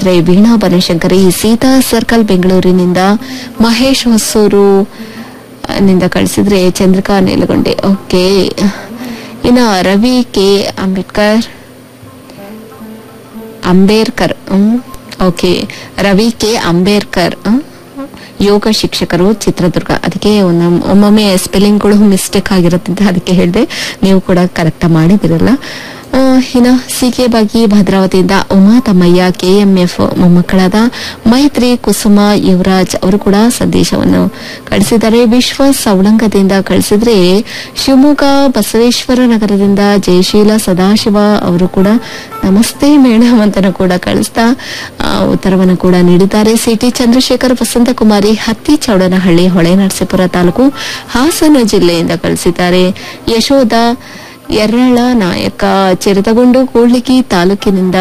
ಕಳಿಸಿದ್ರೆ ವೀಣಾ ಬನಶಂಕರಿ ಸೀತಾ ಸರ್ಕಲ್ ಬೆಂಗಳೂರಿನಿಂದ ಮಹೇಶ್ ಹೊಸೂರು ಆ, ನಿಂದ ಕಳಿಸಿದ್ರೆ ಚಂದ್ರಿಕಾ ನೇಲಗೊಂಡೆ ಓಕೆ ಇನ್ನ Ravi K Ambedkar Ambedkar okay Ravi K Ambedkar hmm. ಯೋಗ ಶಿಕ್ಷಕರು ಚಿತ್ರದುರ್ಗ ಅದಕ್ಕೆ ಒಂದೊಮ್- ಒಮ್ಮೊಮ್ಮೆ ಸ್ಪೆಲ್ಲಿಂಗ್ಗಳು ಮಿಸ್ಟೇಕ್ ಆಗಿರುತ್ತೆ ಅಂತ ಅದಕ್ಕೆ ಹೇಳಿದೆ ನೀವು ಕೂಡ ಕರೆಕ್ಟ್ ಮಾಡಿದಿರಲ್ಲ ಆ, ಇನ್ನ ಸಿಕೆ ಬಾಗಿ ಭದ್ರಾವತಿಯಿಂದ ಉಮಾ ತಮ್ಮಯ್ಯ ಕೆಎಂಎಫ್ ಮೊಮ್ಮಕ್ಕಳಾದ ಮೈತ್ರಿ ಕುಸುಮ ಯುವರಾಜ್ ಅವರು ಕೂಡ ಸಂದೇಶವನ್ನು ಕಳಿಸಿದ್ದಾರೆ ವಿಶ್ವ ಸವಳಂಗದಿಂದ ಕಳಿಸಿದ್ರೆ ಶಿವಮೊಗ್ಗ ಬಸವೇಶ್ವರ ನಗರದಿಂದ ಜಯಶೀಲ ಸದಾಶಿವ ಅವರು ಕೂಡ ನಮಸ್ತೆ ಮೇಡಮ್ ಅಂತನೂ ಕೂಡ ಕಳಿಸ್ತಾ ಆ, ಉತ್ತರವನ್ನು ಕೂಡ ನೀಡಿದ್ದಾರೆ ಸಿಟಿ ಚಂದ್ರಶೇಖರ್ ವಸಂತಕುಮಾರಿ ಹತ್ತಿ ಚೌಡನಹಳ್ಳಿ ಹೊಳೆನರಸೀಪುರ ತಾಲೂಕು ಹಾಸನ ಜಿಲ್ಲೆಯಿಂದ ಕಳಿಸಿದ್ದಾರೆ ಯಶೋಧ ಯರ್ರಳ ನಾಯಕ ಚಿರತಗೊಂಡು ಕೂಡ್ಲಿಗಿ ತಾಲೂಕಿನಿಂದ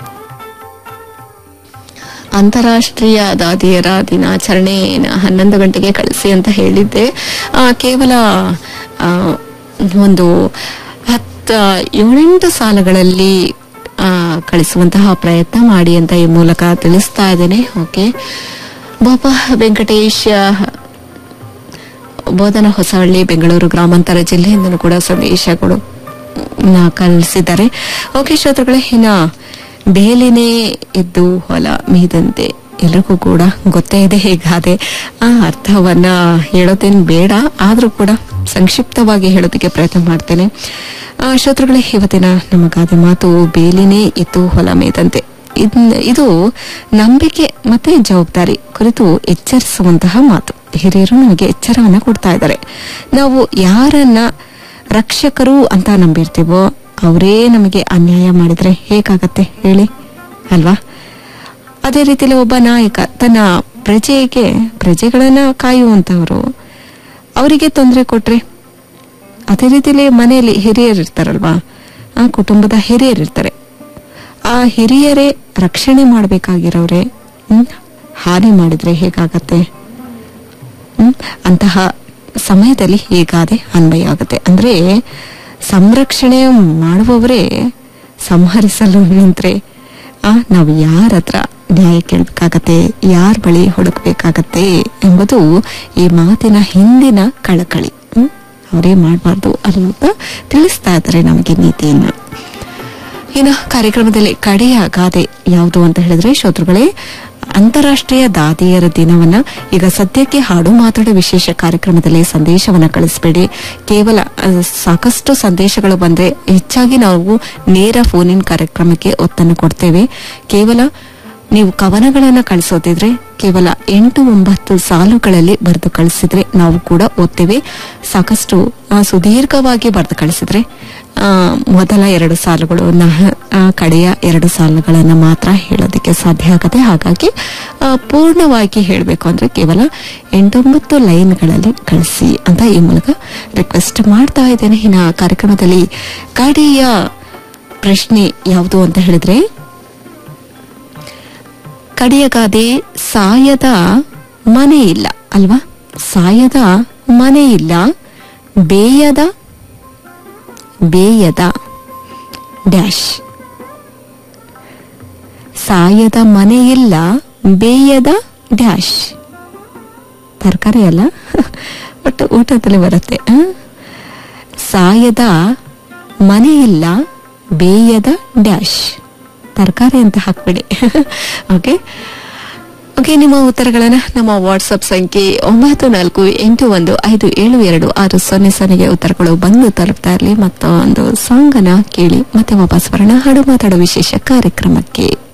ಅಂತಾರಾಷ್ಟ್ರೀಯ ದಾದಿಯರ ದಿನಾಚರಣೆ ಹನ್ನೊಂದು ಗಂಟೆಗೆ ಕಳಿಸಿ ಅಂತ ಹೇಳಿದ್ದೆ ಆ, ಕೇವಲ ಆ, ಒಂದು ಹತ್ತ ಏಳೆಂಟು ಸಾಲುಗಳಲ್ಲಿ ಆ, ಕಳಿಸುವಂತಹ ಪ್ರಯತ್ನ ಮಾಡಿ ಅಂತ ಈ ಮೂಲಕ ತಿಳಿಸ್ತಾ ಇದ್ದೇನೆ ಓಕೆ ಬಾಬಾ ವೆಂಕಟೇಶ್ ಬೋಧನ ಹೊಸಹಳ್ಳಿ ಬೆಂಗಳೂರು ಗ್ರಾಮಾಂತರ ಜಿಲ್ಲೆಯಿಂದಲೂ ಕೂಡ ಸಂದೇಶಗಳು ನ ಕಳಿಸಿದ್ದಾರೆ ಓಕೆ ಶ್ರೋತೃಗಳೇ ಇನ್ನ ಬೇಲಿನೇ ಇದ್ದು ಹೊಲ ಮೀದಂತೆ ಎಲ್ರಿಗೂ ಕೂಡ ಗೊತ್ತೇ ಇದೆ ಹೇಗಾದೆ ಆ ಅರ್ಥವನ್ನ ಹೇಳೋದೇನು ಬೇಡ ಆದ್ರೂ ಕೂಡ ಸಂಕ್ಷಿಪ್ತವಾಗಿ ಹೇಳೋದಕ್ಕೆ ಪ್ರಯತ್ನ ಮಾಡ್ತೇನೆ ಆ, ಶ್ರೋತೃಗಳೇ ಇವತ್ತಿನ ನಮ್ಮ ಗಾದೆ ಮಾತು ಬೇಲಿನೇ ಇತ್ತು ಹೊಲ ಮೇದಂತೆ ಇದ್ನ- ಇದು ನಂಬಿಕೆ ಮತ್ತೆ ಜವಾಬ್ದಾರಿ ಕುರಿತು ಎಚ್ಚರಿಸುವಂತಹ ಮಾತು ಹಿರಿಯರು ನಮಗೆ ಎಚ್ಚರವನ್ನ ಕೊಡ್ತಾ ಇದ್ದಾರೆ ನಾವು ಯಾರನ್ನ ರಕ್ಷಕರು ಅಂತ ನಂಬಿರ್ತೀವೋ ಅವರೇ ನಮಗೆ ಅನ್ಯಾಯ ಮಾಡಿದ್ರೆ ಹೇಗಾಗತ್ತೆ ಹೇಳಿ ಅಲ್ವಾ ಅದೇ ರೀತಿಯಲ್ಲಿ ಒಬ್ಬ ನಾಯಕ ತನ್ನ ಪ್ರಜೆಗೆ ಪ್ರಜೆಗಳನ್ನ ಕಾಯುವಂತವರು ಅವರಿಗೆ ತೊಂದರೆ ಕೊಟ್ರೆ ಅದೇ ರೀತಿಯಲ್ಲಿ ಮನೆಯಲ್ಲಿ ಹಿರಿಯರು ಇರ್ತಾರಲ್ವಾ ಆ ಕುಟುಂಬದ ಹಿರಿಯರು ಇರ್ತಾರೆ ಆ ಹಿರಿಯರೇ ರಕ್ಷಣೆ ಮಾಡಬೇಕಾಗಿರೋರೆ ಹ್ಮ್ ಹಾನಿ ಮಾಡಿದ್ರೆ ಹೇಗಾಗತ್ತೆ ಹ್ಮ್ ಅಂತಹ ಸಮಯದಲ್ಲಿ ಹೇಗಾದೆ ಅನ್ವಯ ಆಗುತ್ತೆ ಅಂದ್ರೆ ಸಂರಕ್ಷಣೆ ಮಾಡುವವರೇ ಸಂಹರಿಸಲು ನಿಂತ್ರೆ ಆ ನಾವು ಯಾರ ಹತ್ರ ನ್ಯಾಯ ಕೇಳಬೇಕಾಗತ್ತೆ ಯಾರ ಬಳಿ ಹುಡುಕ್ಬೇಕಾಗತ್ತೆ ಎಂಬುದು ಈ ಮಾತಿನ ಹಿಂದಿನ ಕಳಕಳಿ ಹ್ಮ್ ಅವರೇ ಮಾಡಬಾರ್ದು ಅಂತ ತಿಳಿಸ್ತಾ ಇದ್ದಾರೆ ನಮಗೆ ನೀತಿಯನ್ನ ಇನ್ನು ಕಾರ್ಯಕ್ರಮದಲ್ಲಿ ಕಡೆಯ ಗಾದೆ ಯಾವುದು ಅಂತ ಹೇಳಿದ್ರೆ ಶ್ರೋತೃಗಳೇ ಅಂತಾರಾಷ್ಟ್ರೀಯ ದಾದಿಯರ ದಿನವನ್ನ ಈಗ ಸದ್ಯಕ್ಕೆ ಹಾಡು ಮಾತಾಡೋ ವಿಶೇಷ ಕಾರ್ಯಕ್ರಮದಲ್ಲಿ ಸಂದೇಶವನ್ನ ಕಳಿಸಬೇಡಿ ಕೇವಲ ಅಹ್, ಸಾಕಷ್ಟು ಸಂದೇಶಗಳು ಬಂದ್ರೆ ಹೆಚ್ಚಾಗಿ ನಾವು ನೇರ ಫೋನಿನ್ ಕಾರ್ಯಕ್ರಮಕ್ಕೆ ಒತ್ತನ್ನು ಕೊಡ್ತೇವೆ ಕೇವಲ ನೀವು ಕವನಗಳನ್ನ ಕಳಿಸೋದಿದ್ರೆ ಕೇವಲ ಎಂಟು ಒಂಬತ್ತು ಸಾಲುಗಳಲ್ಲಿ ಬರೆದು ಕಳಿಸಿದ್ರೆ ನಾವು ಕೂಡ ಓದ್ತೇವೆ ಸಾಕಷ್ಟು ಆ, ಸುದೀರ್ಘವಾಗಿ ಬರೆದು ಕಳಿಸಿದ್ರೆ ಆ, ಮೊದಲ ಎರಡು ಸಾಲುಗಳು ನ- ಆ, ಕಡೆಯ ಎರಡು ಸಾಲುಗಳನ್ನ ಮಾತ್ರ ಹೇಳೋದಕ್ಕೆ ಸಾಧ್ಯ ಆಗತ್ತೆ ಹಾಗಾಗಿ ಆ, ಪೂರ್ಣವಾಗಿ ಹೇಳಬೇಕು ಅಂದ್ರೆ ಕೇವಲ ಎಂಟೊಂಬತ್ತು ಲೈನ್ಗಳಲ್ಲಿ ಕಳಿಸಿ ಅಂತ ಈ ಮೂಲಕ ರಿಕ್ವೆಸ್ಟ್ ಮಾಡ್ತಾ ಇದ್ದೇನೆ ಇನ್ನ ಕಾರ್ಯಕ್ರಮದಲ್ಲಿ ಕಡೆಯ ಪ್ರಶ್ನೆ ಯಾವುದು ಅಂತ ಹೇಳಿದ್ರೆ ಕಡೆಯ ಗಾದೆ ಸಾಯದ ಮನೆ ಇಲ್ಲ ಅಲ್ವಾ ಸಾಯದ ಮನೆ ಇಲ್ಲ ಬೇಯದ ಬೇಯದ ಡ್ಯಾಶ್ ಸಾಯದ ಮನೆ ಇಲ್ಲ ಬೇಯದ ಡ್ಯಾಶ್ ತರಕಾರಿ ಅಲ್ಲ ಒಟ್ಟು ಊಟದಲ್ಲಿ ಬರುತ್ತೆ ಆ? ಸಾಯದ ಮನೆ ಇಲ್ಲ ಬೇಯದ ಡ್ಯಾಶ್ ತರಕಾರಿ ಅಂತ ಹಾಕ್ಬಿಡಿ ಓಕೆ ಓಕೆ ನಿಮ್ಮ ಉತ್ತರಗಳನ್ನ ನಮ್ಮ ವಾಟ್ಸಪ್ ಸಂಖ್ಯೆ ಒಂಬತ್ತು ನಾಲ್ಕು ಎಂಟು ಒಂದು ಐದು ಏಳು ಎರಡು ಆರು ಸೊನ್ನೆ ಸೊನ್ನೆಗೆ ಉತ್ತರಗಳು ಬಂದು ತಲುಪ್ತಾ ಇರಲಿ ಮತ್ತೊಂದು ಸಾಂಗ್ ಅನ್ನ ಕೇಳಿ ಮತ್ತೆ ವಾಪಸ್ ಬರೋಣ ಹಾಡು ಮಾತಾಡೋ ವಿಶೇಷ ಕಾರ್ಯಕ್ರಮಕ್ಕೆ